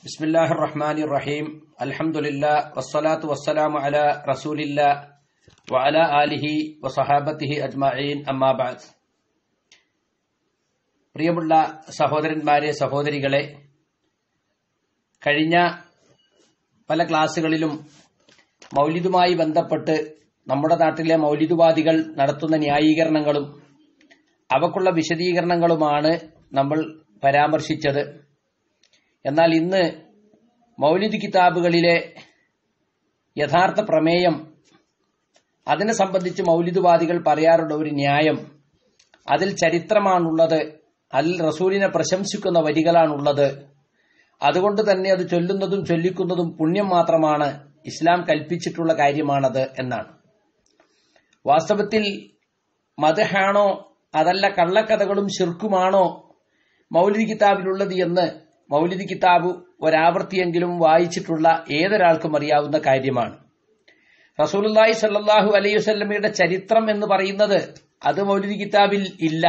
بسم الله الرحمن الرحيم الحمد لله والصلاة والسلام على رسول الله وعلى آله وصحابته أجمعين أما بعد പ്രിയമുള്ള സഹോദരന്മാരെ സഹോദരികളെ കഴിഞ്ഞ പല ക്ലാസ്സുകളിലും മൗലിദുമായി ബന്ധപ്പെട്ട് നമ്മുടെ നാട്ടിലെ മൗലിദുവാദികൾ നടത്തുന്ന ന്യായീകരണങ്ങളും അവക്കുള്ള വിശദീകരണങ്ങളുമാണ് നമ്മൾ പരാമർശിച്ചത് എന്നാൽ ഇന്ന് മൗലിദ് കിതാബുകളിലെ യഥാർത്ഥ പ്രമേയം അതിനെ സംബന്ധിച്ച് മൗലിദുവാദികൾ പറയാറുള്ള ഒരു ന്യായം അതിൽ ചരിത്രമാണുള്ളത് അതിൽ റസൂലിനെ പ്രശംസിക്കുന്ന വരികളാണുള്ളത് അതുകൊണ്ട് തന്നെ അത് ചൊല്ലുന്നതും ചൊല്ലിക്കുന്നതും പുണ്യം മാത്രമാണ് ഇസ്ലാം കൽപ്പിച്ചിട്ടുള്ള കാര്യമാണത് എന്നാണ് വാസ്തവത്തിൽ മതഹാണോ അതല്ല കള്ളക്കഥകളും ശിർക്കുമാണോ മൗലിദ് കിതാബിലുള്ളത് എന്ന് മൗലിദ് കിതാബ് ഒരാവർത്തിയെങ്കിലും വായിച്ചിട്ടുള്ള ഏതൊരാൾക്കും അറിയാവുന്ന കാര്യമാണ് റസൂലുല്ലാഹി സല്ലാഹു അലൈഹി വസല്ലമയുടെ ചരിത്രം എന്ന് പറയുന്നത് അത് മൗലിദ് കിതാബിൽ ഇല്ല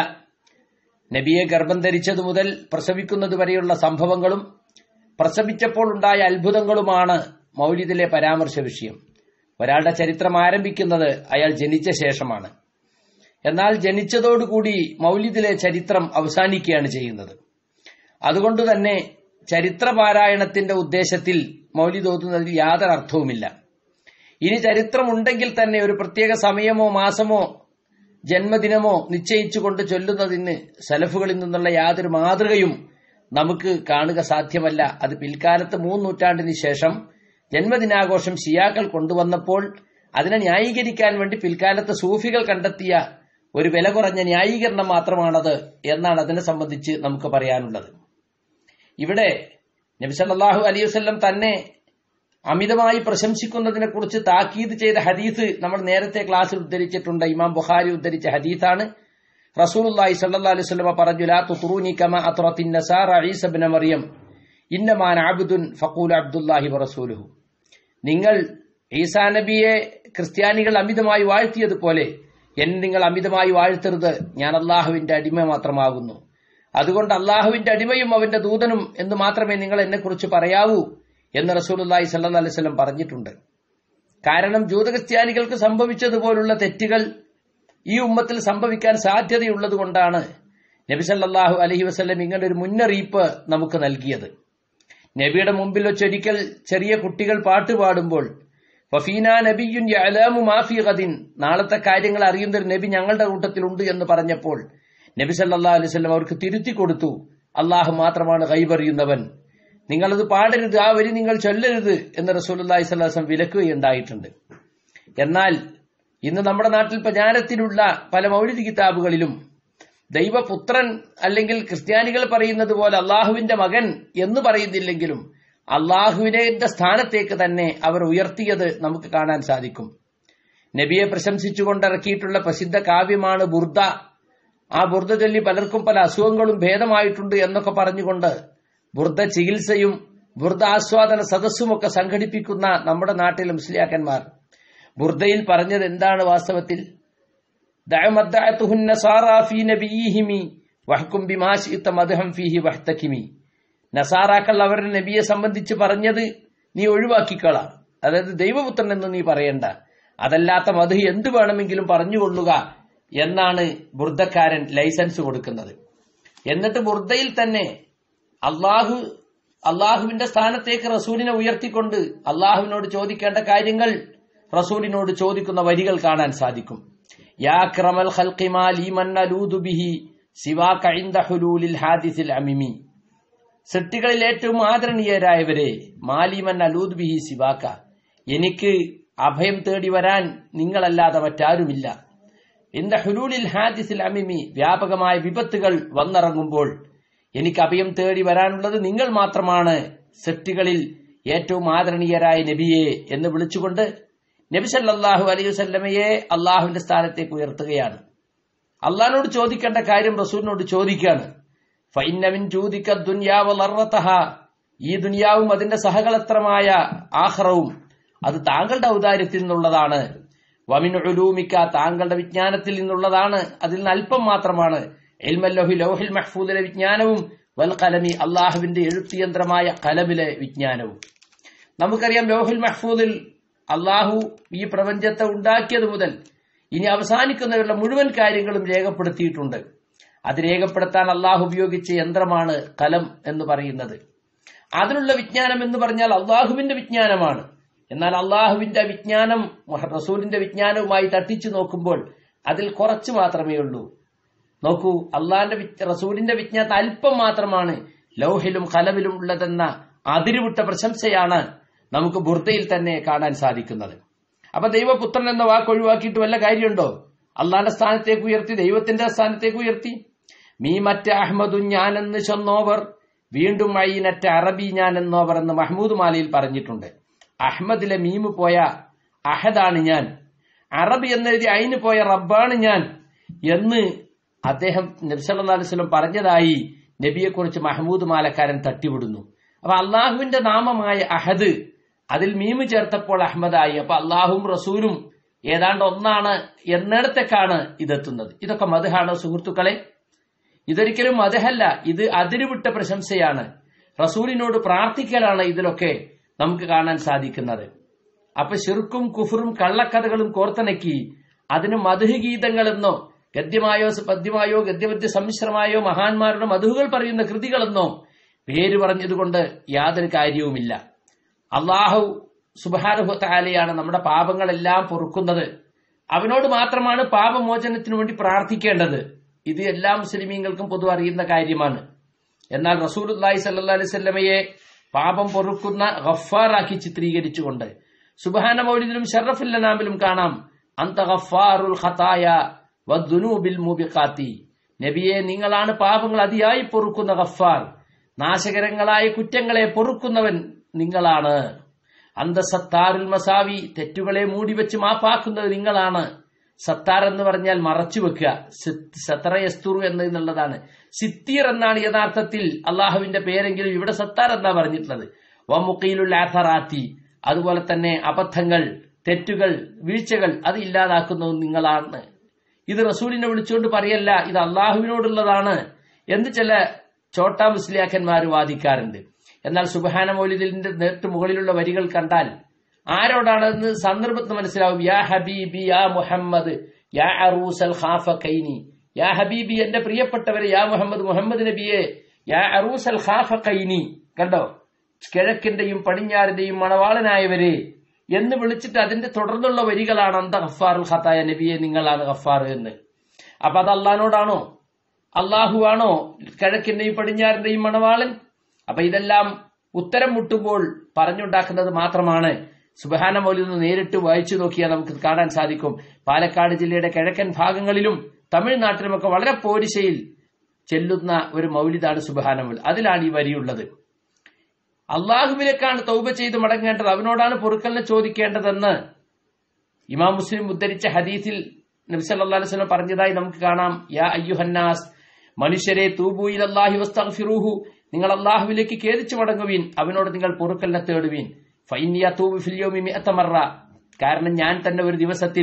നബിയെ ഗർഭം ധരിച്ചതു മുതൽ പ്രസവിക്കുന്നത് വരെയുള്ള സംഭവങ്ങളും പ്രസവിച്ചപ്പോൾ ഉണ്ടായ അത്ഭുതങ്ങളുമാണ് മൗലിദിലെ പരാമർശ വിഷയം ഒരാളുടെ ചരിത്രം ആരംഭിക്കുന്നത് അയാൾ ജനിച്ച ശേഷമാണ് എന്നാൽ ജനിച്ചതോടുകൂടി മൗലിദിലെ ചരിത്രം അവസാനിക്കുകയാണ് ചെയ്യുന്നത് അതുകൊണ്ട് തന്നെ ചരിത്രപാരായണത്തിന്റെ ഉദ്ദേശത്തിൽ മൗലിദ് ഓതുന്നതിൽ യാതൊരു അർത്ഥവുമില്ല ഇനി ചരിത്രമുണ്ടെങ്കിൽ തന്നെ ഒരു പ്രത്യേക സമയമോ മാസമോ ജന്മദിനമോ നിശ്ചയിച്ചുകൊണ്ട് ചൊല്ലുന്നതിന് സലഫുകളിൽ നിന്നുള്ള യാതൊരു മാതൃകയും നമുക്ക് കാണുക സാധ്യമല്ല അത് പിൽക്കാലത്ത് മൂന്ന് നൂറ്റാണ്ടിന് ശേഷം ജന്മദിനാഘോഷം ഷിയാക്കൾ കൊണ്ടുവന്നപ്പോൾ അതിനെ ന്യായീകരിക്കാൻ വേണ്ടി പിൽക്കാലത്ത് സൂഫികൾ കണ്ടെത്തിയ ഒരു വില കുറഞ്ഞ ന്യായീകരണം മാത്രമാണത് എന്നാണ് അതിനെ സംബന്ധിച്ച് നമുക്ക് പറയാനുള്ളത് ഇവിടെ നബിസല്ലാഹു അലൈഹി വസ്ല്ലം തന്നെ അമിതമായി പ്രശംസിക്കുന്നതിനെ കുറിച്ച് താക്കീത് ചെയ്ത ഹദീസ് നമ്മൾ നേരത്തെ ക്ലാസ്സിൽ ഉദ്ധരിച്ചിട്ടുണ്ട് ഇമാം ബുഖാരി ഉദ്ധരിച്ച ഹദീസാണ് റസൂലുള്ളാഹി സല്ലല്ലാഹു അലൈഹി വസല്ലം പറഞ്ഞു ലാ തുത്റൂനി കമാ അത്റത്തിൻ നസാറ ഈസ ഇബ്നു മറിയം ഇന്നമാന അബ്ദുൻ ഫഖൂൽ അബ്ദുല്ലാഹി വറസൂലുഹു നിങ്ങൾ ഈസാ നബിയെ ക്രിസ്ത്യാനികൾ അമിതമായി വാഴ്ത്തിയതുപോലെ എന്നെ നിങ്ങൾ അമിതമായി വാഴ്ത്തരുത് ഞാൻ അള്ളാഹുവിന്റെ അടിമ മാത്രമാകുന്നു അതുകൊണ്ട് അള്ളാഹുവിന്റെ അടിമയും അവന്റെ ദൂതനും എന്ന് മാത്രമേ നിങ്ങൾ എന്നെക്കുറിച്ച് പറയാവൂ എന്ന് റസൂലുല്ലാഹി സല്ലാ അലൈവല്ലം പറഞ്ഞിട്ടുണ്ട് കാരണം ജൂതക്രിസ്ത്യാനികൾക്ക് സംഭവിച്ചതുപോലുള്ള തെറ്റുകൾ ഈ ഉമ്മത്തിൽ സംഭവിക്കാൻ സാധ്യതയുള്ളത് കൊണ്ടാണ് നബി സല്ലാഹു അലഹി വസ്ല്ലം ഇങ്ങനെ ഒരു മുന്നറിയിപ്പ് നമുക്ക് നൽകിയത് നബിയുടെ മുമ്പിൽ വെച്ചൊരിക്കൽ ചെറിയ കുട്ടികൾ പാട്ട് പാടുമ്പോൾ ഫഫീന നബിയുൻ യഅലാമു മാഫി ഖദിൻ നാളത്തെ കാര്യങ്ങൾ അറിയുന്ന ഒരു നബി ഞങ്ങളുടെ കൂട്ടത്തിലുണ്ട് എന്ന് പറഞ്ഞപ്പോൾ നബി സല്ലാ അലൈവല്ലം അവർക്ക് തിരുത്തി കൊടുത്തു അള്ളാഹു മാത്രമാണ് കൈപറിയുന്നവൻ നിങ്ങളത് പാടരുത് ആ വരി നിങ്ങൾ ചൊല്ലരുത് എന്ന് റസൂലി സ്വലാസം വിലക്കുകയുണ്ടായിട്ടുണ്ട് എന്നാൽ ഇന്ന് നമ്മുടെ നാട്ടിൽ പ്രചാരത്തിലുള്ള പല മൗലിക കിതാബുകളിലും ദൈവപുത്രൻ അല്ലെങ്കിൽ ക്രിസ്ത്യാനികൾ പറയുന്നത് പോലെ അള്ളാഹുവിന്റെ മകൻ എന്ന് പറയുന്നില്ലെങ്കിലും അള്ളാഹുവിന്റെ സ്ഥാനത്തേക്ക് തന്നെ അവർ ഉയർത്തിയത് നമുക്ക് കാണാൻ സാധിക്കും നബിയെ പ്രശംസിച്ചുകൊണ്ട് ഇറക്കിയിട്ടുള്ള പ്രസിദ്ധ കാവ്യമാണ് ബുർദ ആ ബുർദ ചൊല്ലി പലർക്കും പല അസുഖങ്ങളും ഭേദമായിട്ടുണ്ട് എന്നൊക്കെ പറഞ്ഞുകൊണ്ട് ബുർദ ചികിത്സയും ബുർദ ആസ്വാദന സദസ്സുമൊക്കെ സംഘടിപ്പിക്കുന്ന നമ്മുടെ നാട്ടിലെ മുസ്ലിയാക്കന്മാർ ബുർദയിൽ പറഞ്ഞത് എന്താണ് വാസ്തവത്തിൽ നസാറാക്കൾ അവരുടെ നബിയെ സംബന്ധിച്ച് പറഞ്ഞത് നീ ഒഴിവാക്കിക്കള അതായത് ദൈവപുത്രൻ എന്ന് നീ പറയണ്ട അതല്ലാത്ത മധു എന്ത് വേണമെങ്കിലും പറഞ്ഞുകൊള്ളുക എന്നാണ് ബുർദക്കാരൻ ലൈസൻസ് കൊടുക്കുന്നത് എന്നിട്ട് ബുർദയിൽ തന്നെ അള്ളാഹു അള്ളാഹുവിന്റെ സ്ഥാനത്തേക്ക് റസൂലിനെ ഉയർത്തിക്കൊണ്ട് അള്ളാഹുവിനോട് ചോദിക്കേണ്ട കാര്യങ്ങൾ റസൂലിനോട് ചോദിക്കുന്ന വരികൾ കാണാൻ സാധിക്കും യാ ക്രമൽ അമിമി സൃഷ്ടികളിൽ ഏറ്റവും ആദരണീയരായവരെ മാലിമൻ അലൂദ് ബിഹി സിവാക്ക എനിക്ക് അഭയം തേടി വരാൻ നിങ്ങളല്ലാതെ മറ്റാരുമില്ല ഇന്ത ഹുലൂലിൽ ഹാദിസിൽ അമിമി വ്യാപകമായ വിപത്തുകൾ വന്നിറങ്ങുമ്പോൾ എനിക്ക് അഭയം തേടി വരാനുള്ളത് നിങ്ങൾ മാത്രമാണ് സൃഷ്ടികളിൽ ഏറ്റവും ആദരണീയരായ നബിയെ എന്ന് വിളിച്ചുകൊണ്ട് നബി സല്ലാഹു അലൈഹി വല്ലമയെ അള്ളാഹുവിന്റെ സ്ഥാനത്തേക്ക് ഉയർത്തുകയാണ് അള്ളാഹിനോട് ചോദിക്കേണ്ട കാര്യം റസൂലിനോട് ചോദിക്കുകയാണ് ഫൈനമിൻ ചൂതിക്ക ദുന്യാവലർത്തഹ ഈ ദുനിയാവും അതിന്റെ സഹകളത്രമായ ആഹ്റവും അത് താങ്കളുടെ ഔദാര്യത്തിൽ നിന്നുള്ളതാണ് വമിൻ ഉലൂമിക്ക താങ്കളുടെ വിജ്ഞാനത്തിൽ നിന്നുള്ളതാണ് അതിൽ നിന്ന് അല്പം മാത്രമാണ് എൽമല്ലോഹി ലോഹിൽ മഹ്ഫൂദിലെ വിജ്ഞാനവും വൽ കലമി അള്ളാഹുവിന്റെ എഴുത്തിയന്ത്രമായ കലമിലെ വിജ്ഞാനവും നമുക്കറിയാം ലോഹുൽ മഹ്ഫൂദിൽ അള്ളാഹു ഈ പ്രപഞ്ചത്തെ ഉണ്ടാക്കിയത് മുതൽ ഇനി അവസാനിക്കുന്നവരുടെ മുഴുവൻ കാര്യങ്ങളും രേഖപ്പെടുത്തിയിട്ടുണ്ട് അത് രേഖപ്പെടുത്താൻ അള്ളാഹു ഉപയോഗിച്ച യന്ത്രമാണ് കലം എന്ന് പറയുന്നത് അതിനുള്ള വിജ്ഞാനം എന്ന് പറഞ്ഞാൽ അള്ളാഹുവിന്റെ വിജ്ഞാനമാണ് എന്നാൽ അള്ളാഹുവിന്റെ വിജ്ഞാനം റസൂലിന്റെ വിജ്ഞാനവുമായി തട്ടിച്ചു നോക്കുമ്പോൾ അതിൽ കുറച്ച് മാത്രമേ ഉള്ളൂ നോക്കൂ അള്ളാഹിന്റെ റസൂലിന്റെ വിജ്ഞാനം അല്പം മാത്രമാണ് ലൗഹിലും കലമിലും ഉള്ളതെന്ന അതിരുവിട്ട പ്രശംസയാണ് നമുക്ക് ബുർദയിൽ തന്നെ കാണാൻ സാധിക്കുന്നത് അപ്പൊ ദൈവപുത്രൻ എന്ന വാക്ക് ഒഴിവാക്കിയിട്ട് വല്ല കാര്യമുണ്ടോ അള്ളാന്റെ സ്ഥാനത്തേക്ക് ഉയർത്തി ദൈവത്തിന്റെ സ്ഥാനത്തേക്ക് ഉയർത്തി മീ മറ്റ അഹമ്മദു ഞാനെന്ന് ചൊന്നോവർ വീണ്ടും അയിനറ്റ അറബി ഞാൻ എന്നോവർ എന്ന് മഹ്മൂദ് മാലയിൽ പറഞ്ഞിട്ടുണ്ട് അഹമ്മദിലെ മീമ് പോയ അഹദാണ് ഞാൻ അറബി എന്നെഴുതി അയിന് പോയ റബ്ബാണ് ഞാൻ എന്ന് അദ്ദേഹം നബ്സല്ലാ അലുസ്ലം പറഞ്ഞതായി നബിയെക്കുറിച്ച് മഹ്മൂദ് മാലക്കാരൻ തട്ടിവിടുന്നു അപ്പൊ അള്ളാഹുവിന്റെ നാമമായ അഹദ് അതിൽ മീമ് ചേർത്തപ്പോൾ അഹമ്മദായി അപ്പൊ അള്ളാഹും റസൂലും ഏതാണ്ട് ഒന്നാണ് എന്നിടത്തേക്കാണ് ഇതെത്തുന്നത് ഇതൊക്കെ മധുഹാണോ സുഹൃത്തുക്കളെ ഇതൊരിക്കലും മതഹല്ല ഇത് അതിരുവിട്ട പ്രശംസയാണ് റസൂലിനോട് പ്രാർത്ഥിക്കലാണ് ഇതിലൊക്കെ നമുക്ക് കാണാൻ സാധിക്കുന്നത് അപ്പൊ ശിർക്കും കുഫറും കള്ളക്കഥകളും കോർത്തിണക്കി അതിന് മധുഹ് ഗീതങ്ങളെന്നോ ഗദ്യമായോ പദ്യമായോ ഗദ്യപദ്യ സമ്മിശ്രമായോ മഹാന്മാരുടെ മധുഹുകൾ പറയുന്ന കൃതികളെന്നോ പേര് പറഞ്ഞതുകൊണ്ട് യാതൊരു കാര്യവുമില്ല അള്ളാഹു സുബാനുഹത്താലയാണ് നമ്മുടെ പാപങ്ങളെല്ലാം പൊറുക്കുന്നത് അവനോട് മാത്രമാണ് പാപമോചനത്തിനു വേണ്ടി പ്രാർത്ഥിക്കേണ്ടത് ഇത് എല്ലാ മുസ്ലിമീങ്ങൾക്കും പൊതു അറിയുന്ന കാര്യമാണ് എന്നാൽ റസൂലുല്ലായി സല്ലാ അലൈവല്ലമയെ പാപം പൊറുക്കുന്ന ഗഫാറാക്കി ചിത്രീകരിച്ചുകൊണ്ട് സുബഹാന മൗലിദിലും ഷറഫുല്ലനാമിലും കാണാം അന്ത ഗഫാറുൽ ഖതായ വദ്ദുനൂബിൽ മുബിഖാത്തി നബിയെ നിങ്ങളാണ് പാപങ്ങൾ അതിയായി പൊറുക്കുന്ന ഗഫാർ നാശകരങ്ങളായ കുറ്റങ്ങളെ പൊറുക്കുന്നവൻ നിങ്ങളാണ് അന്തസത്താറുൽ മസാവി തെറ്റുകളെ മൂടിവെച്ച് മാപ്പാക്കുന്നത് നിങ്ങളാണ് സത്താർ എന്ന് പറഞ്ഞാൽ മറച്ചു വെക്കുക സത്തറയസ്തുറു എന്നുള്ളതാണ് സിത്തീർ എന്നാണ് യഥാർത്ഥത്തിൽ അള്ളാഹുവിന്റെ പേരെങ്കിലും ഇവിടെ സത്താർ എന്നാ പറഞ്ഞിട്ടുള്ളത് വമുക്കീലുൽ ആഥറാത്തി അതുപോലെ തന്നെ അബദ്ധങ്ങൾ തെറ്റുകൾ വീഴ്ചകൾ അത് ഇല്ലാതാക്കുന്നത് നിങ്ങളാണ് ഇത് റസൂലിനെ വിളിച്ചുകൊണ്ട് പറയല്ല ഇത് അള്ളാഹുവിനോടുള്ളതാണ് എന്ന് ചില ചോട്ടാ മുസ്ലിയാക്കന്മാർ വാദിക്കാറുണ്ട് എന്നാൽ സുബഹാന മൗലിദിന്റെ നേട്ട് മുകളിലുള്ള വരികൾ കണ്ടാൽ ആരോടാണെന്ന് സന്ദർഭത്തിൽ മനസ്സിലാവും യാ ഹബീബി യാ മുഹമ്മദ് യാ അറൂസൽ ഖാഫ കൈനി യാ ഹബീബി എന്റെ പ്രിയപ്പെട്ടവരെ യാ മുഹമ്മദ് മുഹമ്മദ് നബിയെ യാ അറൂസൽ ഖാഫ കൈനി കണ്ടോ കിഴക്കിന്റെയും പടിഞ്ഞാറിന്റെയും മണവാളനായവരെ എന്ന് വിളിച്ചിട്ട് അതിന്റെ തുടർന്നുള്ള വരികളാണ് അന്ത ഗഫാറുൽ ഖത്തായ നബിയെ നിങ്ങളാണ് ഗഫാർ എന്ന് അപ്പൊ അത് അള്ളഹാനോടാണോ അള്ളാഹു ആണോ കിഴക്കിന്റെയും പടിഞ്ഞാറിന്റെയും മണവാളൻ അപ്പൊ ഇതെല്ലാം ഉത്തരം മുട്ടുമ്പോൾ പറഞ്ഞുണ്ടാക്കുന്നത് മാത്രമാണ് സുബഹാന മൗലിന്ന് നേരിട്ട് വായിച്ചു നോക്കിയാൽ നമുക്ക് കാണാൻ സാധിക്കും പാലക്കാട് ജില്ലയുടെ കിഴക്കൻ ഭാഗങ്ങളിലും തമിഴ്നാട്ടിലുമൊക്കെ വളരെ പോരിശയിൽ ചെല്ലുന്ന ഒരു മൗലിദാണ് സുബഹാന മൗലിദ് അതിലാണ് ഈ വരിയുള്ളത് അള്ളാഹുവിലേക്കാണ് തൗബ ചെയ്ത് മടങ്ങേണ്ടത് അവനോടാണ് പൊറുക്കലിനെ ചോദിക്കേണ്ടതെന്ന് ഇമാം മുസ്ലിം ഉദ്ധരിച്ച ഹദീസിൽ നബ്സല്ലാ അലൈവലം പറഞ്ഞതായി നമുക്ക് കാണാം യാ അയ്യുഹന്നാസ് മനുഷ്യരെ തൂബൂയിൽ അള്ളാഹി വസ്തഗ്ഫിറൂഹു നിങ്ങൾ അള്ളാഹുവിലേക്ക് ഖേദിച്ചു മടങ്ങുവീൻ അവനോട് നിങ്ങൾ പൊറുക്കലിനെ തേടുവീൻ ഫൈനിയ തൂബ് ഫില്യോമി മിഅത്തമറ കാരണം ഞാൻ തന്നെ ഒരു ദിവസത്തിൽ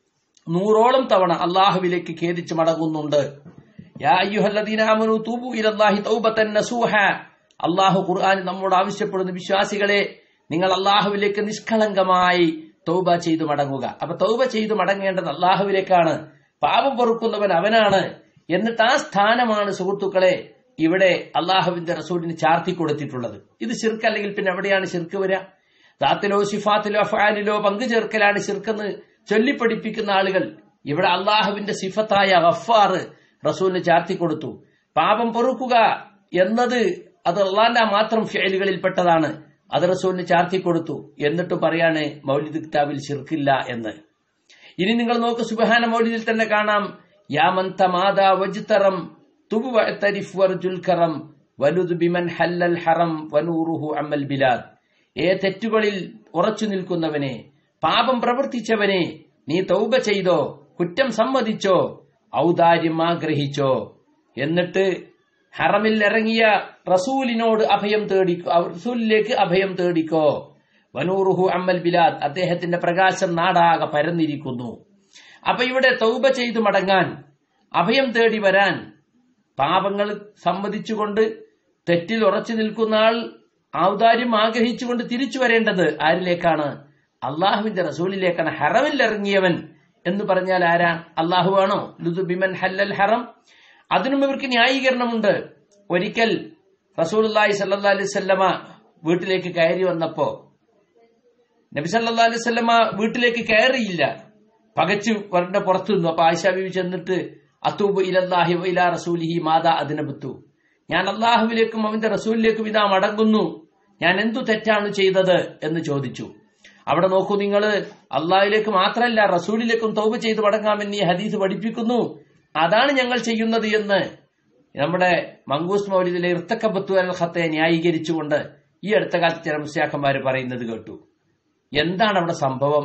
നൂറോളം തവണ അള്ളാഹുവിലേക്ക് ഖേദിച്ചു മടങ്ങുന്നുണ്ട് യാ അയ്യുഹല്ലദീന ആമനു തൂബു ഇലല്ലാഹി തൗബത്തൻ നസൂഹ അള്ളാഹു ഖുർആൻ നമ്മോട് ആവശ്യപ്പെടുന്ന വിശ്വാസികളെ നിങ്ങൾ അള്ളാഹുവിലേക്ക് നിഷ്കളങ്കമായി തൗബ ചെയ്തു മടങ്ങുക അപ്പൊ തൗബ ചെയ്തു മടങ്ങേണ്ടത് അള്ളാഹുവിലേക്കാണ് പാപം പൊറുക്കുന്നവൻ അവനാണ് എന്നിട്ട് ആ സ്ഥാനമാണ് സുഹൃത്തുക്കളെ ഇവിടെ അള്ളാഹുവിന്റെ റസൂലിന് ചാർത്തി കൊടുത്തിട്ടുള്ളത് ഇത് ശിർക്ക് അല്ലെങ്കിൽ പിന്നെ എവിടെയാണ് ശിർക്ക് വരിക ദാത്തിലോ സിഫാത്തിലോ അഫാലിലോ പങ്കു ചേർക്കലാണ് ശിർക്കെന്ന് ചൊല്ലിപ്പഠിപ്പിക്കുന്ന ആളുകൾ ഇവിടെ അള്ളാഹുവിന്റെ സിഫത്തായ ഗഫാർ റസൂലിന് ചാർത്തി കൊടുത്തു പാപം പൊറുക്കുക എന്നത് അത് അള്ളാന്റെ മാത്രം ഫേലുകളിൽ പെട്ടതാണ് അത് റസൂലിന് ചാർത്തി കൊടുത്തു എന്നിട്ട് പറയാണ് മൗലിദ് കിതാബിൽ ശിർക്കില്ല എന്ന് ഇനി നിങ്ങൾ നോക്ക് സുബഹാന മൗലിദിൽ തന്നെ കാണാം യാമന്ത മാതാ വജ്തറം തുബു വഅ്തരിഫ് വർജുൽ കറം വലുദ് ബിമൻ ഹല്ലൽ ഹറം വനൂറുഹു അമൽ ബിലാദ് ഏ തെറ്റുകളിൽ ഉറച്ചു നിൽക്കുന്നവനെ പാപം പ്രവർത്തിച്ചവനെ നീ തൗബ ചെയ്തോ കുറ്റം സമ്മതിച്ചോ ഔദാര്യം ആഗ്രഹിച്ചോ എന്നിട്ട് ഹറമിൽ ഇറങ്ങിയ റസൂലിനോട് അഭയം തേടിക്കോ റസൂലിലേക്ക് അഭയം തേടിക്കോ വനൂറുഹു അമ്മൽ ബിലാദ് അദ്ദേഹത്തിന്റെ പ്രകാശം നാടാകെ പരന്നിരിക്കുന്നു അപ്പൊ ഇവിടെ തൗബ ചെയ്തു മടങ്ങാൻ അഭയം തേടി വരാൻ പാപങ്ങൾ സമ്മതിച്ചുകൊണ്ട് തെറ്റിൽ ഉറച്ചു നിൽക്കുന്ന ആൾ ഔദാര്യം ആഗ്രഹിച്ചുകൊണ്ട് തിരിച്ചു വരേണ്ടത് ആരിലേക്കാണ് അള്ളാഹുവിന്റെ റസൂലിലേക്കാണ് ഹറമിൽ ഇറങ്ങിയവൻ എന്ന് പറഞ്ഞാൽ ആരാ അള്ളാഹു ആണോ ലുദുബിമൻ ഹല്ലൽ ഹറം അതിനും ഇവർക്ക് ന്യായീകരണമുണ്ട് ഒരിക്കൽ റസൂലി സല്ലാ അലൈവല്ലമ വീട്ടിലേക്ക് കയറി വന്നപ്പോ നബി സല്ലാ അലൈവല്ലമ വീട്ടിലേക്ക് കയറിയില്ല പകച്ചു വരണ്ട പുറത്തു നിന്നു അപ്പൊ ആയിഷ ബിബി ചെന്നിട്ട് അത്തൂബ് ഇലല്ലാഹി ഇലാ റസൂലിഹി മാതാ അതിനബത്തു ഞാൻ അള്ളാഹുവിലേക്കും അവന്റെ റസൂലിലേക്കും ഇതാ മടങ്ങുന്നു ഞാൻ എന്തു തെറ്റാണ് ചെയ്തത് എന്ന് ചോദിച്ചു അവിടെ നോക്കൂ നിങ്ങൾ അള്ളാഹിലേക്ക് മാത്രമല്ല റസൂലിലേക്കും തൗബ ചെയ്ത് മടങ്ങാമെന്ന് ഈ ഹദീസ് പഠിപ്പിക്കുന്നു അതാണ് ഞങ്ങൾ ചെയ്യുന്നത് എന്ന് നമ്മുടെ മങ്കൂസ് മൗലിദിലെ ഇർത്തക്കബത്തു അൽ ഖത്തെ ന്യായീകരിച്ചുകൊണ്ട് ഈ അടുത്ത കാലത്ത് ചില മുസ്യാക്കന്മാർ പറയുന്നത് കേട്ടു എന്താണ് അവിടെ സംഭവം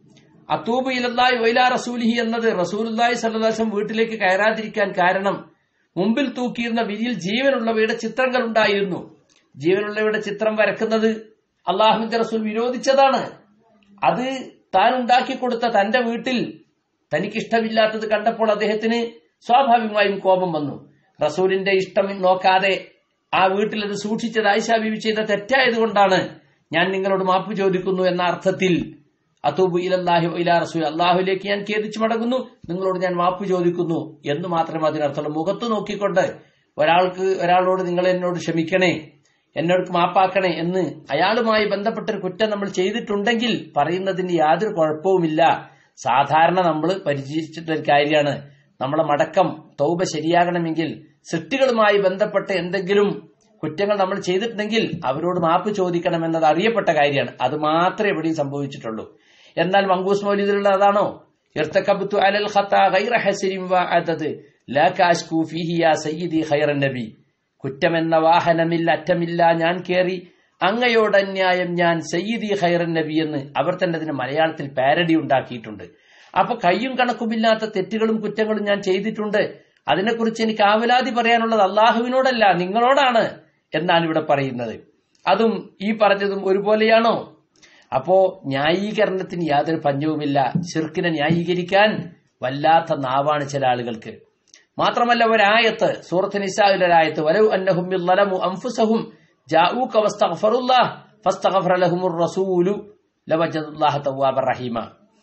അത്തൂബ് ഇലല്ലായി വൈലാ റസൂലിഹി എന്നത് റസൂലുല്ലായി സല്ലാസം വീട്ടിലേക്ക് കയറാതിരിക്കാൻ കാരണം മുമ്പിൽ തൂക്കിയിരുന്ന വിരിയിൽ ജീവനുള്ളവയുടെ ചിത്രങ്ങൾ ഉണ്ടായിരുന്നു ജീവനുള്ളവയുടെ ചിത്രം വരക്കുന്നത് അള്ളാഹുവിന്റെ റസൂൽ വിരോധിച്ചതാണ് അത് താൻ ഉണ്ടാക്കി കൊടുത്ത തന്റെ വീട്ടിൽ തനിക്കിഷ്ടമില്ലാത്തത് കണ്ടപ്പോൾ അദ്ദേഹത്തിന് സ്വാഭാവികമായും കോപം വന്നു റസൂലിന്റെ ഇഷ്ടം നോക്കാതെ ആ വീട്ടിൽ അത് സൂക്ഷിച്ചത് ആയിഷ ബിബി ചെയ്ത തെറ്റായതുകൊണ്ടാണ് ഞാൻ നിങ്ങളോട് മാപ്പ് ചോദിക്കുന്നു എന്ന അർത്ഥത്തിൽ അത്തൂബ് ഇലല്ലാഹി ഇലാ റസൂൽ അള്ളാഹുലേക്ക് ഞാൻ ഖേദിച്ചു മടങ്ങുന്നു നിങ്ങളോട് ഞാൻ മാപ്പ് ചോദിക്കുന്നു എന്ന് മാത്രമേ അതിനർത്ഥമുള്ളൂ മുഖത്ത് നോക്കിക്കൊണ്ട് ഒരാൾക്ക് ഒരാളോട് നിങ്ങൾ എന്നോട് ക്ഷമിക്കണേ എന്നോട് മാപ്പാക്കണേ എന്ന് അയാളുമായി ബന്ധപ്പെട്ട ഒരു കുറ്റം നമ്മൾ ചെയ്തിട്ടുണ്ടെങ്കിൽ പറയുന്നതിന് യാതൊരു കുഴപ്പവുമില്ല സാധാരണ നമ്മൾ പരിചയിച്ചിട്ടൊരു കാര്യമാണ് നമ്മളെ മടക്കം തൗബ ശരിയാകണമെങ്കിൽ സൃഷ്ടികളുമായി ബന്ധപ്പെട്ട എന്തെങ്കിലും കുറ്റങ്ങൾ നമ്മൾ ചെയ്തിട്ടുണ്ടെങ്കിൽ അവരോട് മാപ്പ് ചോദിക്കണം എന്നത് അറിയപ്പെട്ട കാര്യമാണ് അത് മാത്രമേ എവിടെയും സംഭവിച്ചിട്ടുള്ളൂ എന്നാൽ മങ്കൂസ് മൗലിദിലുള്ള അതാണോ ഇർത്തക്കബ്തു അലൽ ഖത്താ ഗൈറ ഹസരിൻ വഅദദ് ലാ കാശ്കു ഫീഹി യാ സയ്യിദി ഖൈറൻ നബി കുറ്റമെന്ന വാഹനമില്ല അറ്റമില്ല ഞാൻ കേറി അങ്ങയോട് അന്യായം ഞാൻ സയ്യിദി ഖൈറൻ നബി എന്ന് അവർ തന്നെ അതിന് മലയാളത്തിൽ പാരഡി ഉണ്ടാക്കിയിട്ടുണ്ട് അപ്പൊ കയ്യും കണക്കുമില്ലാത്ത തെറ്റുകളും കുറ്റങ്ങളും ഞാൻ ചെയ്തിട്ടുണ്ട് അതിനെക്കുറിച്ച് എനിക്ക് ആവലാതി പറയാനുള്ളത് അള്ളാഹുവിനോടല്ല നിങ്ങളോടാണ് എന്നാണ് ഇവിടെ പറയുന്നത് അതും ഈ പറഞ്ഞതും ഒരുപോലെയാണോ അപ്പോ ന്യായീകരണത്തിന് യാതൊരു പഞ്ഞവുമില്ല ശിർക്കിനെ ന്യായീകരിക്കാൻ വല്ലാത്ത നാവാണ് ചില ആളുകൾക്ക് മാത്രമല്ല ഒരായത്ത് സൂറത്ത് നിസാവിലെ ഒരായത്ത് വലവ് അന്നഹും ളലമു അൻഫുസഹും ജാഊക വസ്തഗ്ഫറുല്ലാഹ് ഫസ്തഗ്ഫറ ലഹുമുർ റസൂലു ലവജദുല്ലാഹ തവ്വാബർ റഹീമ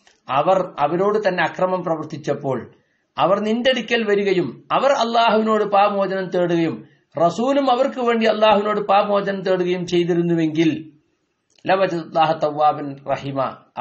അവർ അവരോട് തന്നെ അക്രമം പ്രവർത്തിച്ചപ്പോൾ അവർ നിന്റെ അടുക്കൽ വരികയും അവർ അള്ളാഹുവിനോട് പാമോചനം തേടുകയും റസൂലും അവർക്ക് വേണ്ടി അള്ളാഹുവിനോട് പാമോചനം തേടുകയും ചെയ്തിരുന്നുവെങ്കിൽ ലവജദുല്ലാഹ തവ്വാബൻ റഹീമ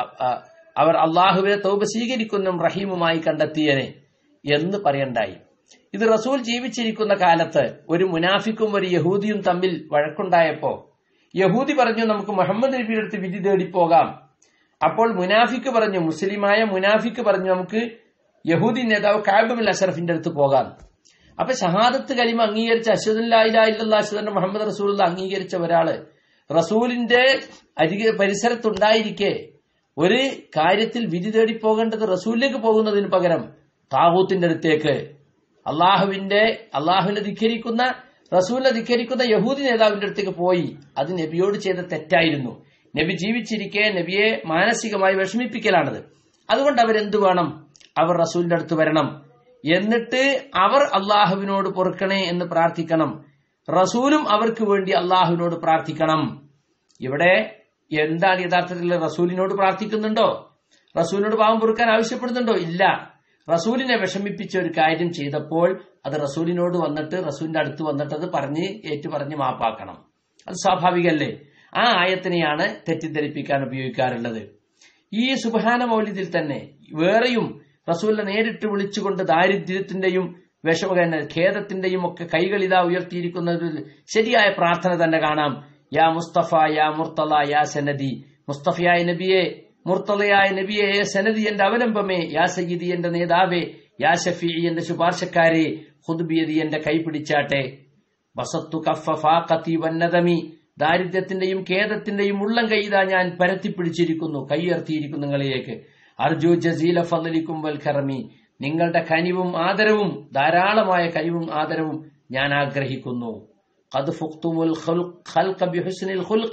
അവർ അള്ളാഹുവിനെ തൗബ സ്വീകരിക്കുന്നതും റഹീമുമായി കണ്ടെത്തിയനെ എന്ന് പറയണ്ടായി ഇത് റസൂൽ ജീവിച്ചിരിക്കുന്ന കാലത്ത് ഒരു മുനാഫിക്കും ഒരു യഹൂദിയും തമ്മിൽ വഴക്കുണ്ടായപ്പോ യഹൂദി പറഞ്ഞു നമുക്ക് മുഹമ്മദ് നബിയുടെ അടുത്ത് വിധി തേടിപ്പോകാം അപ്പോൾ മുനാഫിക്ക് പറഞ്ഞു മുസ്ലിമായ മുനാഫിക്ക് പറഞ്ഞു നമുക്ക് യഹൂദി നേതാവ് കാബുൽ അഷറഫിന്റെ അടുത്ത് പോകാം അപ്പൊ ഷഹാദത്ത് കലിമ അംഗീകരിച്ച അശ്വദുല്ലാ അശ്വദ് മുഹമ്മദ് റസൂൽ അംഗീകരിച്ച ഒരാള് റസൂലിന്റെ അരികെ പരിസരത്തുണ്ടായിരിക്കെ ഒരു കാര്യത്തിൽ വിധി തേടി പോകേണ്ടത് റസൂലിലേക്ക് പോകുന്നതിന് പകരം താഹൂത്തിന്റെ അടുത്തേക്ക് അള്ളാഹുവിന്റെ അള്ളാഹുവിനെ ധിഖരിക്കുന്ന റസൂലിനെ ധിഖരിക്കുന്ന യഹൂദി നേതാവിന്റെ അടുത്തേക്ക് പോയി അത് നബിയോട് ചെയ്ത തെറ്റായിരുന്നു നബി ജീവിച്ചിരിക്കെ നബിയെ മാനസികമായി വിഷമിപ്പിക്കലാണത് അതുകൊണ്ട് അവരെന്തു വേണം അവർ റസൂലിന്റെ അടുത്ത് വരണം എന്നിട്ട് അവർ അള്ളാഹുവിനോട് പൊറുക്കണേ എന്ന് പ്രാർത്ഥിക്കണം റസൂലും അവർക്ക് വേണ്ടി അള്ളാഹുവിനോട് പ്രാർത്ഥിക്കണം ഇവിടെ എന്താണ് യഥാർത്ഥത്തിൽ റസൂലിനോട് പ്രാർത്ഥിക്കുന്നുണ്ടോ റസൂലിനോട് പാവം പൊറുക്കാൻ ആവശ്യപ്പെടുന്നുണ്ടോ ഇല്ല റസൂലിനെ വിഷമിപ്പിച്ച ഒരു കാര്യം ചെയ്തപ്പോൾ അത് റസൂലിനോട് വന്നിട്ട് റസൂലിന്റെ അടുത്ത് വന്നിട്ട് അത് പറഞ്ഞ് ഏറ്റു പറഞ്ഞ് മാപ്പാക്കണം അത് സ്വാഭാവികല്ലേ ആ ആയത്തിനെയാണ് തെറ്റിദ്ധരിപ്പിക്കാൻ ഉപയോഗിക്കാറുള്ളത് ഈ സുബാന മൗലിദിൽ തന്നെ വേറെയും റസൂലിനെ നേരിട്ട് വിളിച്ചുകൊണ്ട് ദാരിദ്ര്യത്തിന്റെയും വിഷമ ഖേദത്തിന്റെയും ഒക്കെ കൈകൾ ഇതാ ഉയർത്തിയിരിക്കുന്നതിൽ ശരിയായ പ്രാർത്ഥന തന്നെ കാണാം യാ മുസ്തഫ യാ മുർത്തല യാ സനദി മുസ്തഫയായ നബിയെ മുർത്തലയായ നബിയെ സനദി എന്റെ അവലംബമേ യാ സയ്യിദി എന്റെ നേതാവേ യാ ഷഫി എന്റെ ശുപാർശക്കാരെ ഹുദ്ബിയതി എന്റെ കൈ പിടിച്ചാട്ടെ വസത്തു കഫ ഫാഖത്തി വന്നതമി ദാരിദ്ര്യത്തിന്റെയും ഖേദത്തിന്റെയും ഉള്ളം കൈതാ ഞാൻ പരത്തിപ്പിടിച്ചിരിക്കുന്നു കൈയുയർത്തിയിരിക്കുന്നു നിങ്ങളിലേക്ക് അർജു ജസീല ഫലിക്കും വൽക്കറമി നിങ്ങളുടെ കനിവും ആദരവും ധാരാളമായ കനിവും ആദരവും ഞാൻ ആഗ്രഹിക്കുന്നു قد فقتم الخلق بحسن الخلق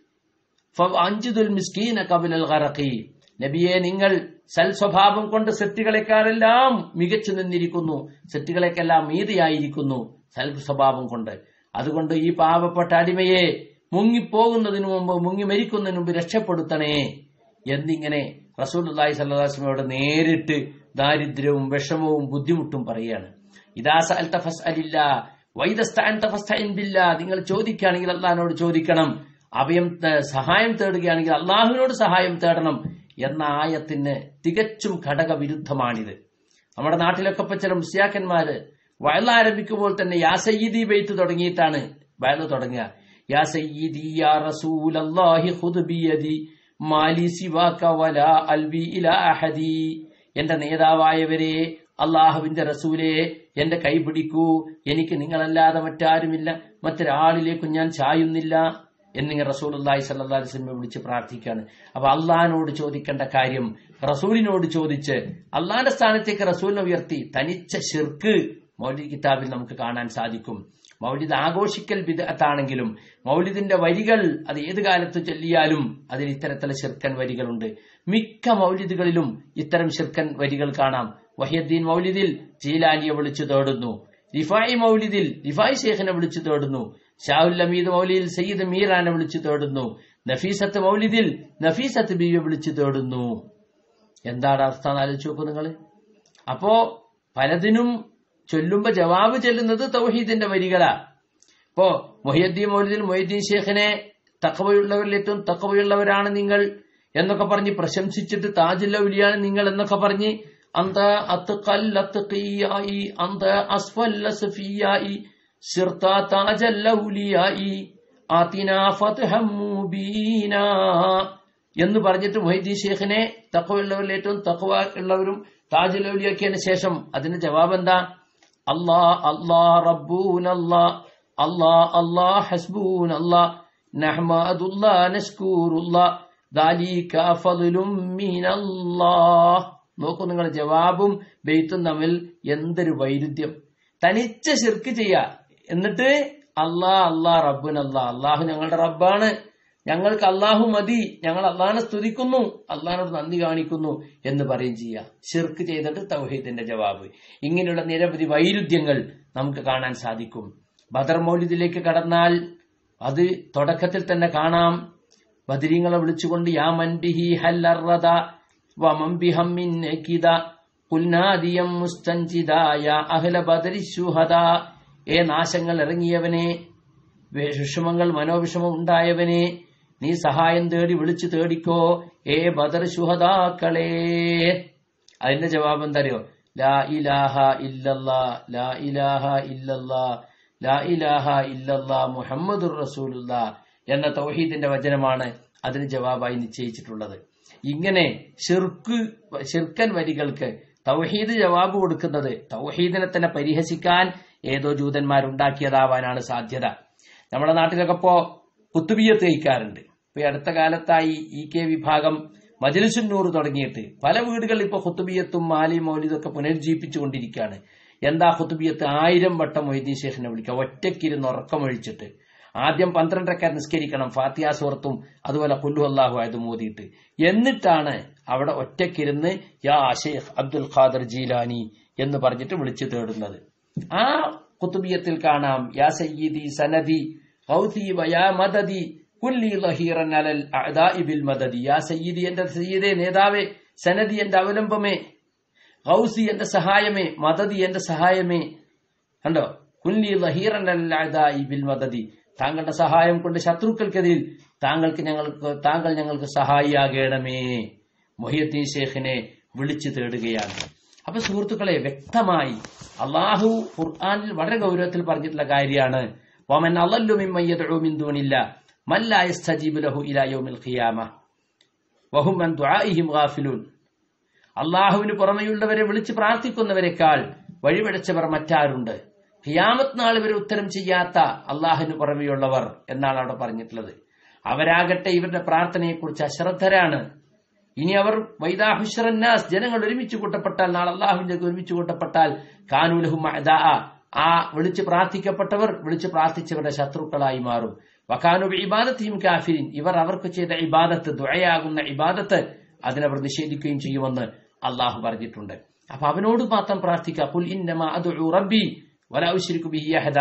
فانجدوا المسكين قبل الغرق നബിയെ നിങ്ങൾ സൽ സ്വഭാവം കൊണ്ട് സെറ്റുകളെക്കാരെല്ലാം മികച്ചു നിന്നിരിക്കുന്നു സെറ്റുകളെക്കെല്ലാം മീതിയായിരിക്കുന്നു സൽ സ്വഭാവം കൊണ്ട് അതുകൊണ്ട് ഈ പാവപ്പെട്ട അടിമയെ മുങ്ങിപ്പോകുന്നതിനു മുമ്പ് മുങ്ങി മരിക്കുന്നതിന് മുമ്പ് രക്ഷപ്പെടുത്തണേ എന്നിങ്ങനെ റസൂലുള്ളാഹി സല്ലാസ്മയോട് നേരിട്ട് ദാരിദ്ര്യവും വിഷമവും ബുദ്ധിമുട്ടും പറയുകയാണ് ഇതാ സഅൽത ഫസ്അലില്ല വൈദസ്തഅൻത ഫസ്തഇൻ ബില്ലാ നിങ്ങൾ ചോദിക്കുകയാണെങ്കിൽ അള്ളാഹിനോട് ചോദിക്കണം അഭയം ത- സഹായം തേടുകയാണെങ്കിൽ അള്ളാഹുവിനോട് സഹായം തേടണം എന്ന ആയത്തിന് തികച്ചും ഘടകവിരുദ്ധമാണിത് നമ്മുടെ നാട്ടിലൊക്കെ ഇപ്പൊ ചില മുസ്യാക്കന്മാര് വയൽ ആരംഭിക്കുമ്പോൾ തന്നെ യാ സയ്യിദി ബെയ്ത്ത് തുടങ്ങിയിട്ടാണ് വയൽ തുടങ്ങുക യാ സയ്യിദി യാ റസൂലല്ലാഹി ഖുദ് ബിയദി മാലി സിവാക വലാ അൽവി ഇലാ അഹദി എന്റെ നേതാവായവരെ അള്ളാഹുവിന്റെ റസൂലെ എന്റെ കൈ പിടിക്കൂ എനിക്ക് നിങ്ങളല്ലാതെ മറ്റാരുമില്ല മറ്റൊരാളിലേക്കും ഞാൻ ചായുന്നില്ല എന്നിങ്ങനെ റസൂൽ അള്ളാഹി സല്ലാ വസ്ലമെ വിളിച്ച് പ്രാർത്ഥിക്കുകയാണ് അപ്പൊ അള്ളഹാനോട് ചോദിക്കേണ്ട കാര്യം റസൂലിനോട് ചോദിച്ച് അള്ളാന്റെ സ്ഥാനത്തേക്ക് റസൂലിനെ ഉയർത്തി തനിച്ച ഷിർക്ക് മൗലിദ് കിതാബിൽ നമുക്ക് കാണാൻ സാധിക്കും മൗലിദ് ആഘോഷിക്കൽ വിദഗ്ധാണെങ്കിലും മൗലിദിന്റെ വരികൾ അത് ഏത് കാലത്ത് ചൊല്ലിയാലും അതിൽ ഇത്തരത്തിലുള്ള ശിർക്കൻ വരികളുണ്ട് മിക്ക മൗലിദുകളിലും ഇത്തരം ശിർക്കൻ വരികൾ കാണാം വഹിയദ്ദീൻ മൗലിദിൽ ജീലാനിയെ വിളിച്ചു തേടുന്നു റിഫായി മൗലിദിൽ റിഫായി ഷേഖിനെ വിളിച്ചു തേടുന്നു ഷാഹുൽ അമീദ് മൗലിദിൽ സയ്യിദ് മീറാനെ വിളിച്ചു തേടുന്നു നഫീസത്ത് മൗലിദിൽ നഫീസത്ത് ബീവിയെ വിളിച്ചു തേടുന്നു എന്താണ് അവസ്ഥ എന്ന് ആലോചിച്ച് നോക്കൂ നിങ്ങൾ അപ്പോ പലതിനും ചൊല്ലുമ്പോ ജവാബ് ചെല്ലുന്നത് തൗഹീദിന്റെ വരികളാ ഇപ്പോ മൊഹിയദ്ദീൻ മൗലിദിൽ മൊഹിദ്ദീൻ ഷേഖിനെ തക്കവയുള്ളവരിൽ ഏറ്റവും തക്കവയുള്ളവരാണ് നിങ്ങൾ എന്നൊക്കെ പറഞ്ഞ് പ്രശംസിച്ചിട്ട് താജുല്ല ഉലിയാണ് നിങ്ങൾ എന്നൊക്കെ പറഞ്ഞ് അന്ത അത്തുക്കൽ അത്തുക്കിയായി അന്ത അസ്ഫല്ല സഫിയായി സിർത്ത താജല്ല ഉലിയായി ആതിന ഫത്ഹം മുബീന എന്ന് പറഞ്ഞിട്ട് മൊഹീദ്ദീൻ ഷേഖിനെ തക്കവയുള്ളവരിൽ ഏറ്റവും തക്കവ ഉള്ളവരും താജുൽ ഔലിയാക്കിയതിന് ശേഷം അതിന്റെ ജവാബ് എന്താ അല്ലാ അല്ലാ റബ്ബൂൻ അല്ലാ അല്ലാ അല്ലാ ഹസ്ബൂൻ അല്ലാ നഹ്മദുല്ലാ നഷ്കൂറുല്ലാ ദാലിക ഫദ്ലും മിനല്ലാഹ് നോക്കൂ നിങ്ങൾ ജവാബും ബെയ്ത്തും തമ്മിൽ എന്തൊരു വൈരുദ്ധ്യം തനിച്ച ശിർക്ക് ചെയ്യ എന്നിട്ട് അല്ലാ അല്ലാ റബ്ബുൻ അല്ലാ അള്ളാഹു ഞങ്ങളുടെ റബ്ബാണ് ഞങ്ങൾക്ക് അള്ളാഹു മതി ഞങ്ങൾ അള്ളാഹിനെ സ്തുതിക്കുന്നു അള്ളാഹിനോട് നന്ദി കാണിക്കുന്നു എന്ന് പറയും ചെയ്യുക ഷിർക്ക് ചെയ്തിട്ട് തൗഹീദിന്റെ ജവാബ് ഇങ്ങനെയുള്ള നിരവധി വൈരുദ്ധ്യങ്ങൾ നമുക്ക് കാണാൻ സാധിക്കും ബദർ മൗലിദിലേക്ക് കടന്നാൽ അത് തുടക്കത്തിൽ തന്നെ കാണാം ബദരീങ്ങളെ വിളിച്ചുകൊണ്ട് യാ മൻബിഹി ഹല്ലറദ വമംബിഹമ്മിൻ നകിദ കുൽനാദിയം മുസ്തഞ്ചിദ യാ അഹ്ല ബദരി ശുഹദ ഏ നാശങ്ങൾ ഇറങ്ങിയവനെ വിഷമങ്ങൾ മനോവിഷമം ഉണ്ടായവനെ നീ സഹായം തേടി വിളിച്ചു തേടിക്കോ ഏ ബദർ ശുഹദാക്കളെ അതിന്റെ ജവാബ് എന്താ അറിയോ ലാ ഇലാഹ ഇല്ലല്ലാ ലാ ഇലാഹ ഇല്ലല്ലാ ലാ ഇലാഹ ഇല്ലല്ലാ മുഹമ്മദുർ റസൂലുള്ള എന്ന തൗഹീദിന്റെ വചനമാണ് അതിന് ജവാബായി നിശ്ചയിച്ചിട്ടുള്ളത് ഇങ്ങനെ ഷിർക്ക് ഷിർക്കൻ വരികൾക്ക് തൗഹീദ് ജവാബ് കൊടുക്കുന്നത് തൗഹീദിനെ തന്നെ പരിഹസിക്കാൻ ഏതോ ജൂതന്മാരുണ്ടാക്കിയതാവാനാണ് സാധ്യത നമ്മുടെ നാട്ടിലൊക്കെ ഇപ്പോ കുത്തുബിയത്ത് കഴിക്കാറുണ്ട് ഇപ്പൊ ഈ അടുത്ത കാലത്തായി ഇ കെ വിഭാഗം മജലിസുന്നൂർ തുടങ്ങിയിട്ട് പല വീടുകളിൽ ഇപ്പൊ കുത്തുബിയത്തും മാലി മൗലിദും ഒക്കെ പുനരുജ്ജീവിപ്പിച്ചുകൊണ്ടിരിക്കുകയാണ് എന്താ കുത്തുബിയത്ത് ആയിരം വട്ടം മൊയ്തീൻ ശേഖനെ വിളിക്കുക ഒറ്റക്കിരുന്ന് ഉറക്കമൊഴിച്ചിട്ട് ആദ്യം പന്ത്രണ്ടരക്കാർ നിസ്കരിക്കണം ഫാത്തിയ സുഹൃത്തും അതുപോലെ കുല്ലു അള്ളാഹു ആയത് മോദിയിട്ട് എന്നിട്ടാണ് അവിടെ ഒറ്റക്കിരുന്ന് യാ ഷെയ്ഖ് അബ്ദുൽ ഖാദർ ജീലാനി എന്ന് പറഞ്ഞിട്ട് വിളിച്ചു തേടുന്നത് ആ കുത്തുബിയത്തിൽ കാണാം യാ സയ്യിദി സനദി ഖൗതി വയാ മദദി കുല്ലി ലഹീറൻ അലൽ അഅദാഇ ബിൽ മദദി യാ സയ്യിദി എന്റെ സയ്യിദേ നേതാവേ സനദി എന്റെ അവലംബമേ ഖൗസി എന്റെ സഹായമേ മദദി എന്റെ സഹായമേ കണ്ടോ കുല്ലി ലഹീറൻ അലൽ അഅദാഇ ബിൽ മദദി താങ്കളുടെ സഹായം കൊണ്ട് ശത്രുക്കൾക്കെതിരിൽ താങ്കൾക്ക് ഞങ്ങൾക്ക് താങ്കൾ ഞങ്ങൾക്ക് സഹായിയാകണമേ മൊഹിയദ്ദീൻ ഷേഖിനെ വിളിച്ചു തേടുകയാണ് അപ്പൊ സുഹൃത്തുക്കളെ വ്യക്തമായി അള്ളാഹു ഖുർആാനിൽ വളരെ ഗൗരവത്തിൽ പറഞ്ഞിട്ടുള്ള കാര്യമാണ് വമൻ അളല്ലു മിമ്മയ്യദഉ മിൻ ദൂനില്ല മൻ ലാ യസ്തജീബു ലഹു ഇലാ യൗമിൽ ഖിയാമ വഹും അൻ ദുആഇഹിം ഗാഫിലൂൻ അള്ളാഹുവിന് പുറമെയുള്ളവരെ വിളിച്ച് പ്രാർത്ഥിക്കുന്നവരെക്കാൾ വഴിപിഴച്ചവർ മറ്റാരുണ്ട് ഖിയാമത്ത് നാൾ ഇവർ ഉത്തരം ചെയ്യാത്ത അള്ളാഹുവിന് പുറമെയുള്ളവർ എന്നാണ് അവിടെ പറഞ്ഞിട്ടുള്ളത് അവരാകട്ടെ ഇവരുടെ പ്രാർത്ഥനയെക്കുറിച്ച് അശ്രദ്ധരാണ് ഇനി അവർ വൈദാഹുഷറന്നാസ് ജനങ്ങൾ ഒരുമിച്ച് കൂട്ടപ്പെട്ടാൽ നാളെ അള്ളാഹുവിന്റെ ഒരുമിച്ച് കൂട്ടപ്പെട്ടാൽ കാനൂലഹും ആ വിളിച്ച് പ്രാർത്ഥിക്കപ്പെട്ടവർ വിളിച്ച് പ്രാർത്ഥിച്ചവരുടെ ശത്രുക്കളായി മാറും വക്കാനു ഇബാദത്തിയും കാഫിരിൻ ഇവർ അവർക്ക് ചെയ്ത ഇബാദത്ത് ദുഴയാകുന്ന ഇബാദത്ത് അതിനവർ നിഷേധിക്കുകയും ചെയ്യുമെന്ന് അള്ളാഹു പറഞ്ഞിട്ടുണ്ട് അപ്പൊ അവനോട് മാത്രം പ്രാർത്ഥിക്കുക കുൽ ഇന്നമാ അദ്ഉ റബ്ബി വലാ ഉശ്രിക്കു ബിഹി അഹദ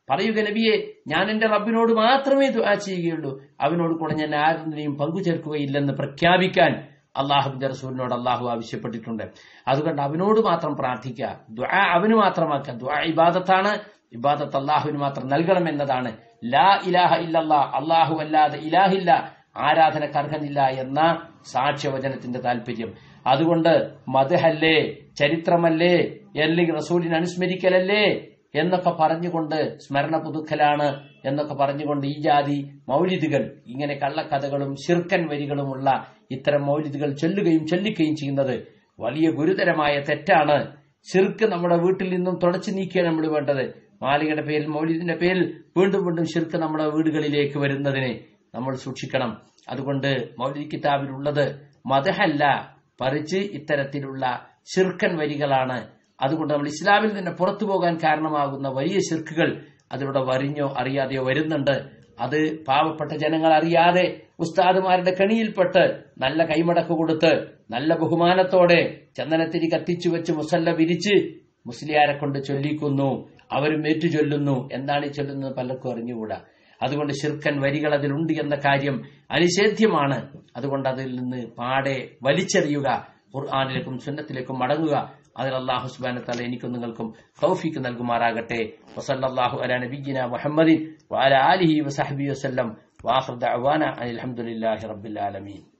പറയുക നബിയെ ഞാൻ എന്റെ റബ്ബിനോട് മാത്രമേ ദുആ ചെയ്യുകയുള്ളൂ അവനോട് കൂടെ ഞാൻ ആരുടെയും പങ്കു ചേർക്കുകയില്ലെന്ന് പ്രഖ്യാപിക്കാൻ അള്ളാഹുബിന്റെ റസൂലിനോട് അള്ളാഹു ആവശ്യപ്പെട്ടിട്ടുണ്ട് അതുകൊണ്ട് അവനോട് മാത്രം പ്രാർത്ഥിക്കുക ദുആ അവന് മാത്രമാക്കുക ദുആ ഇബാദത്താണ് ഇബാദത്ത് അള്ളാഹുവിന് മാത്രം നൽകണം എന്നതാണ് ലാ ഇലാഹ ഇല്ലല്ലാ അള്ളാഹു അല്ലാതെ ഇലാഹില്ല ആരാധനക്ക് അർഹനില്ല എന്ന സാക്ഷ്യവചനത്തിന്റെ താല്പര്യം അതുകൊണ്ട് മതഹല്ലേ ചരിത്രമല്ലേ അല്ലെങ്കിൽ റസൂലിനെ അനുസ്മരിക്കലല്ലേ എന്നൊക്കെ പറഞ്ഞുകൊണ്ട് സ്മരണ പുതുക്കലാണ് എന്നൊക്കെ പറഞ്ഞുകൊണ്ട് ഈ ജാതി മൗലിദുകൾ ഇങ്ങനെ കള്ളക്കഥകളും ശിർക്കൻ വരികളുമുള്ള ഇത്തരം മൗലിദുകൾ ചൊല്ലുകയും ചൊല്ലിക്കുകയും ചെയ്യുന്നത് വലിയ ഗുരുതരമായ തെറ്റാണ് ശിർക്ക് നമ്മുടെ വീട്ടിൽ നിന്നും തുടച്ചു നീക്കിയാണ് നമ്മൾ വേണ്ടത് മാലികയുടെ പേരിൽ മൗലിദിന്റെ പേരിൽ വീണ്ടും വീണ്ടും ശിർക്ക് നമ്മുടെ വീടുകളിലേക്ക് വരുന്നതിനെ നമ്മൾ സൂക്ഷിക്കണം അതുകൊണ്ട് മൗലിദ് കിതാബിലുള്ളത് മതഹല്ല പറിച്ച് ഇത്തരത്തിലുള്ള ശിർക്കൻ വരികളാണ് അതുകൊണ്ട് നമ്മൾ ഇസ്ലാമിൽ നിന്ന് പുറത്തു പോകാൻ കാരണമാകുന്ന വലിയ ശിർക്കുകൾ അതിലൂടെ വരിഞ്ഞോ അറിയാതെയോ വരുന്നുണ്ട് അത് പാവപ്പെട്ട ജനങ്ങൾ അറിയാതെ ഉസ്താദുമാരുടെ കണിയിൽപ്പെട്ട് നല്ല കൈമടക്ക് കൊടുത്ത് നല്ല ബഹുമാനത്തോടെ ചന്ദനത്തിരി കത്തിച്ചു വെച്ച് മുസല്ല വിരിച്ച് മുസ്ലിയാരെ കൊണ്ട് ചൊല്ലിക്കുന്നു അവരും ഏറ്റു ചൊല്ലുന്നു എന്താണ് ഈ ചൊല്ലുന്നത് പലർക്കും അറിഞ്ഞുകൂടാ അതുകൊണ്ട് ശിർക്കൻ വരികൾ അതിലുണ്ട് എന്ന കാര്യം അനിഷേധ്യമാണ് അതുകൊണ്ട് അതിൽ നിന്ന് പാടെ വലിച്ചെറിയുക ഖുർആാനിലേക്കും സുന്നത്തിലേക്കും മടങ്ങുക അതിൽ അള്ളാഹു സുബാന തല എനിക്കും നിങ്ങൾക്കും തൗഫീക്ക് നൽകുമാറാകട്ടെ വസല്ലാഹു അല നബിജിന മുഹമ്മദിൻ വാല ആലിഹി വസഹബി വസ്ലം വാഹൃദ അവാന അലഹമുല്ലാഹി റബ്ബിൽ ആലമീൻ